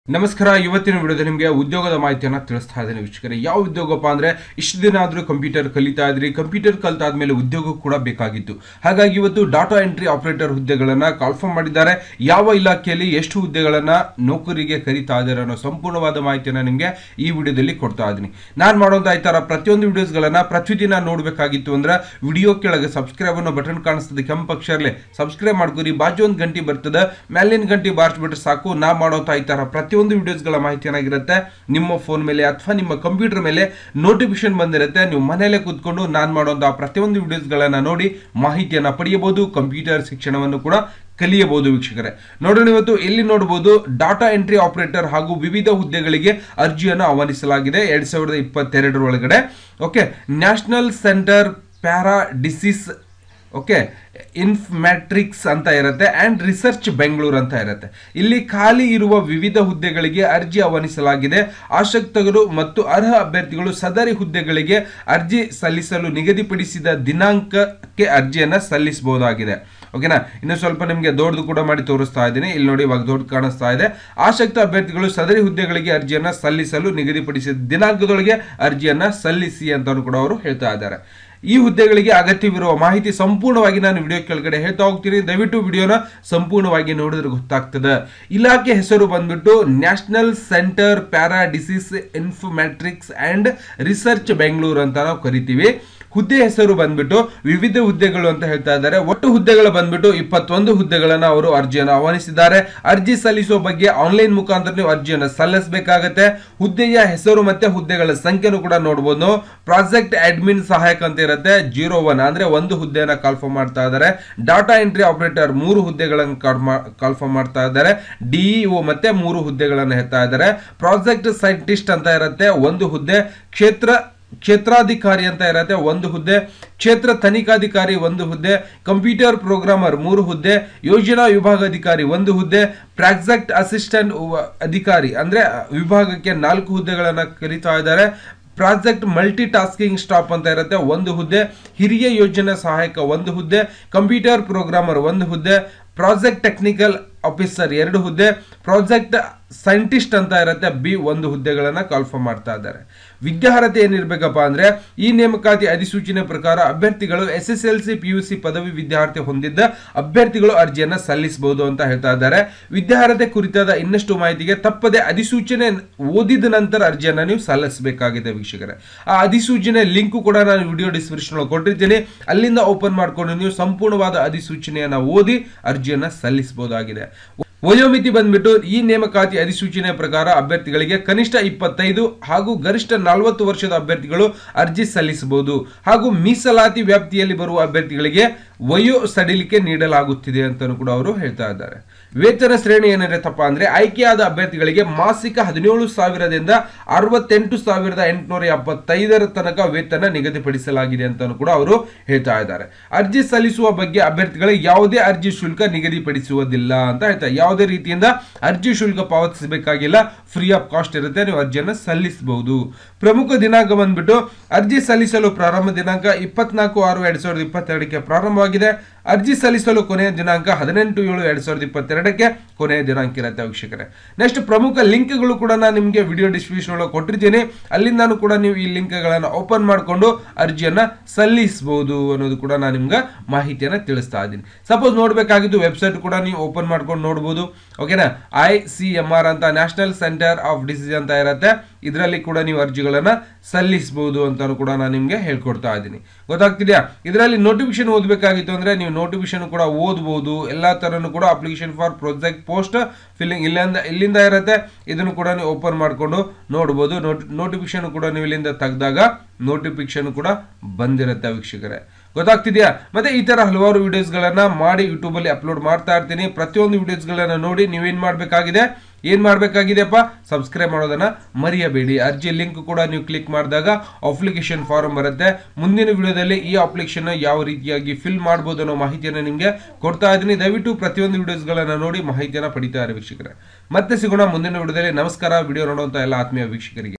ನಮಸ್ಕಾರ ಇವತ್ತಿನ ವಿಡಿಯೋದಲ್ಲಿ ನಿಮಗೆ ಉದ್ಯೋಗದ ಮಾಹಿತಿಯನ್ನು ತಿಳಿಸ್ತಾ ಇದ್ದೇನೆ ವೀಕ್ಷಕರೇ ಯಾವ ಉದ್ಯೋಗಪ್ಪ ಅಂದ್ರೆ ಇಷ್ಟು ದಿನ ಆದರೂ ಕಂಪ್ಯೂಟರ್ ಕಲಿತಾ ಇದ್ರಿ ಕಂಪ್ಯೂಟರ್ ಕಲಿತಾದ್ಮೇಲೆ ಉದ್ಯೋಗ ಕೂಡ ಬೇಕಾಗಿತ್ತು ಹಾಗಾಗಿ ಇವತ್ತು ಡಾಟಾ ಎಂಟ್ರಿ ಆಪರೇಟರ್ ಹುದ್ದೆಗಳನ್ನ ಕಾಲ್ಫರ್ಮ್ ಮಾಡಿದ್ದಾರೆ ಯಾವ ಇಲಾಖೆಯಲ್ಲಿ ಎಷ್ಟು ಹುದ್ದೆಗಳನ್ನ ನೌಕರಿಗೆ ಕರೀತಾ ಇದ್ದಾರೆ ಅನ್ನೋ ಸಂಪೂರ್ಣವಾದ ಮಾಹಿತಿಯನ್ನು ನಿಮಗೆ ಈ ವಿಡಿಯೋದಲ್ಲಿ ಕೊಡ್ತಾ ಇದ್ದೀನಿ ನಾನು ಮಾಡುವಂತ ಈ ತರ ಪ್ರತಿಯೊಂದು ವಿಡಿಯೋಸ್ಗಳನ್ನ ಪ್ರತಿದಿನ ನೋಡಬೇಕಾಗಿತ್ತು ಅಂದ್ರೆ ವಿಡಿಯೋ ಕೆಳಗೆ ಸಬ್ಸ್ಕ್ರೈಬ್ ಅನ್ನೋ ಬಟನ್ ಕಾಣಿಸ್ತದೆ ಕೆಂಪು ಅಕ್ಷರಲೆ ಸಬ್ಸ್ಕ್ರೈಬ್ ಮಾಡ್ಕೊರಿ ಬಾಜು ಒಂದು ಗಂಟೆ ಬರ್ತದೆ ಮೇಲಿನ ಗಂಟೆ ಬಾರಿಸ್ಬಿಟ್ರೆ ಸಾಕು ನಾ ಮಾಡೋಂಥ ಈ ತರ ಪ್ರತಿಯೊಂದು ವಿಡಿಯೋಸ್ಗಳ ಮಾಹಿತಿ ಏನಾಗಿರುತ್ತೆ ನಿಮ್ಮ ಫೋನ್ ಮೇಲೆ ಅಥವಾ ನಿಮ್ಮ ಕಂಪ್ಯೂಟರ್ ಮೇಲೆ ನೋಟಿಫಿಕೇಶನ್ ಬಂದಿರುತ್ತೆ ನೀವು ಮನೆಯಲ್ಲೇ ಕೂತ್ಕೊಂಡು ನಾನು ಮಾಡುವಂತಹ ಪ್ರತಿಯೊಂದು ವಿಡಿಯೋಸ್ಗಳನ್ನ ನೋಡಿ ಮಾಹಿತಿಯನ್ನ ಪಡೆಯಬಹುದು ಕಂಪ್ಯೂಟರ್ ಶಿಕ್ಷಣವನ್ನು ಕೂಡ ಕಲಿಯಬಹುದು ವೀಕ್ಷಕರೇ ನೋಡೋಣ ಇವತ್ತು ಎಲ್ಲಿ ನೋಡಬಹುದು ಡಾಟಾ ಎಂಟ್ರಿ ಆಪರೇಟರ್ ಹಾಗೂ ವಿವಿಧ ಹುದ್ದೆಗಳಿಗೆ ಅರ್ಜಿಯನ್ನು ಆಹ್ವಾನಿಸಲಾಗಿದೆ ಎರಡ್ ಸಾವಿರದ ಇಪ್ಪತ್ತೆರಡರ ಒಳಗಡೆ okay national centre para disease okay informatics ಅಂತ ಇರುತ್ತೆ ಆ್ಯಂಡ್ ರಿಸರ್ಚ್ ಬೆಂಗಳೂರು ಅಂತ ಇರುತ್ತೆ ಇಲ್ಲಿ ಖಾಲಿ ಇರುವ ವಿವಿಧ ಹುದ್ದೆಗಳಿಗೆ ಅರ್ಜಿ ಆಹ್ವಾನಿಸಲಾಗಿದೆ ಆಸಕ್ತರು ಮತ್ತು ಅರ್ಹ ಅಭ್ಯರ್ಥಿಗಳು ಸದರಿ ಹುದ್ದೆಗಳಿಗೆ ಅರ್ಜಿ ಸಲ್ಲಿಸಲು ನಿಗದಿಪಡಿಸಿದ ದಿನಾಂಕಕ್ಕೆ ಅರ್ಜಿಯನ್ನು ಸಲ್ಲಿಸಬಹುದಾಗಿದೆ ಓಕೆನಾ ಇನ್ನು ಸ್ವಲ್ಪ ನಿಮಗೆ ದೊಡ್ಡದು ಕೂಡ ಮಾಡಿ ತೋರಿಸ್ತಾ ಇದ್ದೀನಿ ಇಲ್ಲಿ ನೋಡಿ ಇವಾಗ ದೊಡ್ಡ ಕಾಣಿಸ್ತಾ ಇದೆ ಆಸಕ್ತ ಅಭ್ಯರ್ಥಿಗಳು ಸದರಿ ಹುದ್ದೆಗಳಿಗೆ ಅರ್ಜಿಯನ್ನು ಸಲ್ಲಿಸಲು ನಿಗದಿಪಡಿಸಿದ ದಿನಾಂಕದೊಳಗೆ ಅರ್ಜಿಯನ್ನು ಸಲ್ಲಿಸಿ ಅಂತಲೂ ಕೂಡ ಅವರು ಹೇಳ್ತಾ ಇದ್ದಾರೆ ಈ ಹುದ್ದೆಗಳಿಗೆ ಅಗತ್ಯವಿರುವ ಮಾಹಿತಿ ಸಂಪೂರ್ಣವಾಗಿ ನಾನು ವಿಡಿಯೋ ಕೆಳಗಡೆ ಹೇಳ್ತಾ ಹೋಗ್ತೀನಿ ದಯವಿಟ್ಟು ವಿಡಿಯೋನ ಸಂಪೂರ್ಣವಾಗಿ ನೋಡಿದ್ರೆ ಗೊತ್ತಾಗ್ತದೆ ಇಲಾಖೆ ಹೆಸರು ಬಂದ್ಬಿಟ್ಟು national centre para disease informatics and research Bengaluru ಅಂತ ನಾವು ಕರಿತೀವಿ ಹುದ್ದೆ ಹೆಸರು ಬಂದ್ಬಿಟ್ಟು ವಿವಿಧ ಹುದ್ದೆಗಳು ಅಂತ ಹೇಳ್ತಾ ಇದ್ದಾರೆ ಒಟ್ಟು ಹುದ್ದೆಗಳು ಬಂದ್ಬಿಟ್ಟು ಇಪ್ಪತ್ತೊಂದು ಹುದ್ದೆಗಳನ್ನ ಅವರು ಅರ್ಜಿಯನ್ನು ಆಹ್ವಾನಿಸಿದ್ದಾರೆ ಅರ್ಜಿ ಸಲ್ಲಿಸುವ ಬಗ್ಗೆ ಆನ್ಲೈನ್ ಮುಖಾಂತರ ನೀವು ಅರ್ಜಿಯನ್ನು ಸಲ್ಲಿಸಬೇಕಾಗತ್ತೆ ಹುದ್ದೆಯ ಹೆಸರು ಮತ್ತೆ ಹುದ್ದೆಗಳ ಸಂಖ್ಯೆನೂ ಕೂಡ ನೋಡಬಹುದು ಪ್ರಾಜೆಕ್ಟ್ ಅಡ್ಮಿನ್ ಸಹಾಯಕ ಅಂತ ಇರುತ್ತೆ ಜೀರೋ ಒನ್ ಅಂದ್ರೆ ಒಂದು ಹುದ್ದೆಯನ್ನ ಕಾಲ್ಫರ್ಮ್ ಮಾಡ್ತಾ ಇದ್ದಾರೆ ಡಾಟಾ ಎಂಟ್ರಿ ಆಪರೇಟರ್ ಮೂರು ಹುದ್ದೆಗಳನ್ನು ಕಾಲ್ಫರ್ಮ್ ಮಾಡ್ತಾ ಇದ್ದಾರೆ ಡಿಇಒ ಮತ್ತೆ ಮೂರು ಹುದ್ದೆಗಳನ್ನು ಹೇಳ್ತಾ ಇದ್ದಾರೆ ಪ್ರಾಜೆಕ್ಟ್ ಸೈಂಟಿಸ್ಟ್ ಅಂತ ಇರುತ್ತೆ ಒಂದು ಹುದ್ದೆ ಕ್ಷೇತ್ರ ಕ್ಷೇತ್ರಾಧಿಕಾರಿ ಅಂತ ಇರುತ್ತೆ ಒಂದು ಹುದ್ದೆ ಕ್ಷೇತ್ರ ತನಿಖಾಧಿಕಾರಿ ಒಂದು ಹುದ್ದೆ ಕಂಪ್ಯೂಟರ್ ಪ್ರೋಗ್ರಾಮರ್ ಮೂರು ಹುದ್ದೆ ಯೋಜನಾ ವಿಭಾಗಾಧಿಕಾರಿ ಒಂದು ಹುದ್ದೆ ಪ್ರಾಜೆಕ್ಟ್ ಅಸಿಸ್ಟೆಂಟ್ ಅಧಿಕಾರಿ ಅಂದ್ರೆ ವಿಭಾಗಕ್ಕೆ ನಾಲ್ಕು ಹುದ್ದೆಗಳನ್ನ ಕರೀತಾ ಇದ್ದಾರೆ ಪ್ರಾಜೆಕ್ಟ್ ಮಲ್ಟಿ ಟಾಸ್ಕಿಂಗ್ ಸ್ಟಾಪ್ ಅಂತ ಇರುತ್ತೆ ಒಂದು ಹುದ್ದೆ ಹಿರಿಯ ಯೋಜನಾ ಸಹಾಯಕ ಒಂದು ಹುದ್ದೆ ಕಂಪ್ಯೂಟರ್ ಪ್ರೋಗ್ರಾಮರ್ ಒಂದು ಹುದ್ದೆ ಪ್ರಾಜೆಕ್ಟ್ ಟೆಕ್ನಿಕಲ್ ಆಫೀಸರ್ ಎರಡು ಹುದ್ದೆ ಪ್ರಾಜೆಕ್ಟ್ ಸೈಂಟಿಸ್ಟ್ ಅಂತ ಇರುತ್ತೆ ಬಿ ಒಂದು ಹುದ್ದೆಗಳನ್ನ ಕಾಲ್ಫರ್ಮ್ ಮಾಡ್ತಾ ಇದ್ದಾರೆ ವಿದ್ಯಾರ್ಹತೆ ಏನಿರ್ಬೇಕಪ್ಪ ಅಂದ್ರೆ ಈ ನೇಮಕಾತಿ ಅಧಿಸೂಚನೆ ಪ್ರಕಾರ ಅಭ್ಯರ್ಥಿಗಳು S S L C P U C ಪದವಿ ವಿದ್ಯಾರ್ಥಿ ಹೊಂದಿದ್ದ ಅಭ್ಯರ್ಥಿಗಳು ಅರ್ಜಿಯನ್ನ ಸಲ್ಲಿಸಬಹುದು ಅಂತ ಹೇಳ್ತಾ ಇದ್ದಾರೆ ವಿದ್ಯಾರ್ಹತೆ ಕುರಿತಾದ ಇನ್ನಷ್ಟು ಮಾಹಿತಿಗೆ ತಪ್ಪದೆ ಅಧಿಸೂಚನೆ ಓದಿದ ನಂತರ ಅರ್ಜಿಯನ್ನ ನೀವು ಸಲ್ಲಿಸಬೇಕಾಗಿದೆ ವೀಕ್ಷಕರೇ ಆ ಅಧಿಸೂಚನೆ ಲಿಂಕ್ ಕೂಡ ನಾನು ವಿಡಿಯೋ ಡಿಸ್ಕ್ರಿಪ್ಷನ್ ಕೊಟ್ಟಿರ್ತೀನಿ ಅಲ್ಲಿಂದ ಓಪನ್ ಮಾಡ್ಕೊಂಡು ನೀವು ಸಂಪೂರ್ಣವಾದ ಅಧಿಸೂಚನೆಯನ್ನ ಓದಿ ಅರ್ಜಿಯನ್ನ ಸಲ್ಲಿಸಬಹುದಾಗಿದೆ ವಯೋಮಿತಿ ಬಂದ್ಬಿಟ್ಟು ಈ ನೇಮಕಾತಿ ಅಧಿಸೂಚನೆ ಪ್ರಕಾರ ಅಭ್ಯರ್ಥಿಗಳಿಗೆ ಕನಿಷ್ಠ ಇಪ್ಪತ್ತೈದು ಹಾಗೂ ಗರಿಷ್ಠ ನಲವತ್ತು ವರ್ಷದ ಅಭ್ಯರ್ಥಿಗಳು ಅರ್ಜಿ ಸಲ್ಲಿಸಬಹುದು ಹಾಗೂ ಮೀಸಲಾತಿ ವ್ಯಾಪ್ತಿಯಲ್ಲಿ ಬರುವ ಅಭ್ಯರ್ಥಿಗಳಿಗೆ ವಯೋ ಸಡಿಲಿಕೆ ನೀಡಲಾಗುತ್ತಿದೆ ಅಂತಲೂ ಕೂಡ ಅವರು ಹೇಳ್ತಾ ಇದ್ದಾರೆ ವೇತನ ಶ್ರೇಣಿ ಏನಿರುತ್ತಪ್ಪ ಅಂದ್ರೆ ಆಯ್ಕೆಯಾದ ಅಭ್ಯರ್ಥಿಗಳಿಗೆ ಮಾಸಿಕ ಹದಿನೇಳು ಸಾವಿರದಿಂದ ಅರವತ್ತೆಂಟು ಸಾವಿರದ ಎಂಟುನೂರ ಎಪ್ಪತ್ತೈದರ ತನಕ ವೇತನ ನಿಗದಿಪಡಿಸಲಾಗಿದೆ ಅಂತಲೂ ಕೂಡ ಅವರು ಹೇಳ್ತಾ ಇದ್ದಾರೆ ಅರ್ಜಿ ಸಲ್ಲಿಸುವ ಬಗ್ಗೆ ಅಭ್ಯರ್ಥಿಗಳಿಗೆ ಯಾವುದೇ ಅರ್ಜಿ ಶುಲ್ಕ ನಿಗದಿಪಡಿಸುವುದಿಲ್ಲ ಅಂತ ಹೇಳ್ತಾರೆ ಯಾವುದೇ ರೀತಿಯಿಂದ ಅರ್ಜಿ ಶುಲ್ಕ ಪಾವತಿಸಬೇಕಾಗಿಲ್ಲ ಫ್ರೀ ಆಫ್ ಕಾಸ್ಟ್ ಇರುತ್ತೆ ನೀವು ಅರ್ಜಿಯನ್ನು ಸಲ್ಲಿಸಬಹುದು ಪ್ರಮುಖ ದಿನಾಂಕ ಬಂದ್ಬಿಟ್ಟು ಅರ್ಜಿ ಸಲ್ಲಿಸಲು ಪ್ರಾರಂಭ ದಿನಾಂಕ ಇಪ್ಪತ್ನಾಲ್ಕು ಆರು ಎರಡ್ ಸಾವಿರದ ಇಪ್ಪತ್ತೆರಡಕ್ಕೆ ಪ್ರಾರಂಭವಾಗಿದೆ ಅರ್ಜಿ ಸಲ್ಲಿಸಲು ಕೊನೆಯ ದಿನಾಂಕ ಹದಿನೆಂಟು ಏಳು ಎರಡ್ ಸಾವಿರದ ಇಪ್ಪತ್ತೆರಡಕ್ಕೆ ಕೊನೆಯ ದಿನಾಂಕ ಇರುತ್ತೆ ವೀಕ್ಷಕರೇ ನೆಕ್ಸ್ಟ್ ಪ್ರಮುಖ ಲಿಂಕ್ಗಳು ಕೂಡ ನಾನು ನಿಮಗೆ ವಿಡಿಯೋ ಡಿಸ್ಕ್ರಿಪ್ಷನ್ ಒಳಗೆ ಕೊಟ್ಟಿರ್ತೀನಿ ಅಲ್ಲಿಂದಾನು ಕೂಡ ನೀವು ಈ ಲಿಂಕ್ಗಳನ್ನು ಓಪನ್ ಮಾಡಿಕೊಂಡು ಅರ್ಜಿಯನ್ನ ಸಲ್ಲಿಸಬಹುದು ಅನ್ನೋದು ಕೂಡ ನಾನು ನಿಮ್ಗೆ ಮಾಹಿತಿಯನ್ನು ತಿಳಿಸ್ತಾ ಇದ್ದೀನಿ ಸಪೋಸ್ ನೋಡಬೇಕಾಗಿದ್ದು ವೆಬ್ಸೈಟ್ ಕೂಡ ನೀವು ಓಪನ್ ಮಾಡ್ಕೊಂಡು ನೋಡ್ಬೋದು ಓಕೆನಾ ಐ ಸಿ ಎಂ ಆರ್ ಅಂತ ನ್ಯಾಷನಲ್ ಸೆಂಟರ್ ಆಫ್ ಡಿಸೀಸ್ ಅಂತ ಇರುತ್ತೆ ಇದರಲ್ಲಿ ಕೂಡ ನೀವು ಅರ್ಜಿಗಳನ್ನ ಸಲ್ಲಿಸಬಹುದು ಅಂತಾನು ಕೂಡ ನಾನು ನಿಮಗೆ ಹೇಳ್ಕೊಡ್ತಾ ಇದ್ದೀನಿ ಗೊತ್ತಾಗ್ತಿದೆಯಾ ಇದರಲ್ಲಿ ನೋಟಿಫಿಕೇಶನ್ ಓದಬೇಕಾಗಿತ್ತು ಅಂದ್ರೆ ನೀವು ನೋಟಿಫಿಕೇಶನ್ ಕೂಡ ಓದಬಹುದು ಎಲ್ಲಾ ತರನು ಕೂಡ application for project post filling ಇಲ್ಲಿಂದ ಇಲ್ಲಿಂದ ಇರುತ್ತೆ ಇದನ್ನು ಕೂಡ ನೀವು ಓಪನ್ ಮಾಡಿಕೊಂಡು ನೋಡ್ಬೋದು ನೋಟಿಫಿಕೇಶನ್ ಕೂಡ ನೀವು ಇಲ್ಲಿಂದ ತೆಗೆದಾಗ ನೋಟಿಫಿಕೇಶನ್ ಕೂಡ ಬಂದಿರುತ್ತೆ ವೀಕ್ಷಕರೇ ಗೊತ್ತಾಗ್ತಿದೆಯಾ ಮತ್ತೆ ಈ ತರ ಹಲವಾರು ವಿಡಿಯೋಸ್ಗಳನ್ನ ಮಾಡಿ ಯೂಟ್ಯೂಬ್ ಅಲ್ಲಿ ಅಪ್ಲೋಡ್ ಮಾಡ್ತಾ ಇರ್ತೀನಿ ಪ್ರತಿಯೊಂದು ವಿಡಿಯೋಸ್ಗಳನ್ನ ನೋಡಿ ನೀವೇನ್ ಮಾಡಬೇಕಾಗಿದೆ ಏನ್ ಮಾಡಬೇಕಾಗಿದೆಪ್ಪ ಸಬ್ಸ್ಕ್ರೈಬ್ ಮಾಡೋದನ್ನ ಮರೆಯಬೇಡಿ ಅರ್ಜಿ ಲಿಂಕ್ ಕೂಡ ನೀವು ಕ್ಲಿಕ್ ಮಾಡಿದಾಗ ಅಪ್ಲಿಕೇಶನ್ ಫಾರ್ಮ್ ಬರುತ್ತೆ ಮುಂದಿನ ವಿಡಿಯೋದಲ್ಲಿ ಈ ಅಪ್ಲಿಕೇಶನ್ ಯಾವ ರೀತಿಯಾಗಿ ಫಿಲ್ ಮಾಡಬಹುದು ಅನ್ನೋ ಮಾಹಿತಿಯನ್ನು ನಿಮಗೆ ಕೊಡ್ತಾ ಇದ್ದೀನಿ ದಯವಿಟ್ಟು ಪ್ರತಿಯೊಂದು ವಿಡಿಯೋಸ್ಗಳನ್ನ ನೋಡಿ ಮಾಹಿತಿಯನ್ನು ಪಡಿತಾ ಇರಿ ವೀಕ್ಷಕರೇ ಮತ್ತೆ ಸಿಗೋಣ ಮುಂದಿನ ವಿಡಿಯೋದಲ್ಲಿ ನಮಸ್ಕಾರ ವಿಡಿಯೋ ನೋಡುವಂತ ಎಲ್ಲ ಆತ್ಮೀಯ ವೀಕ್ಷಕರಿಗೆ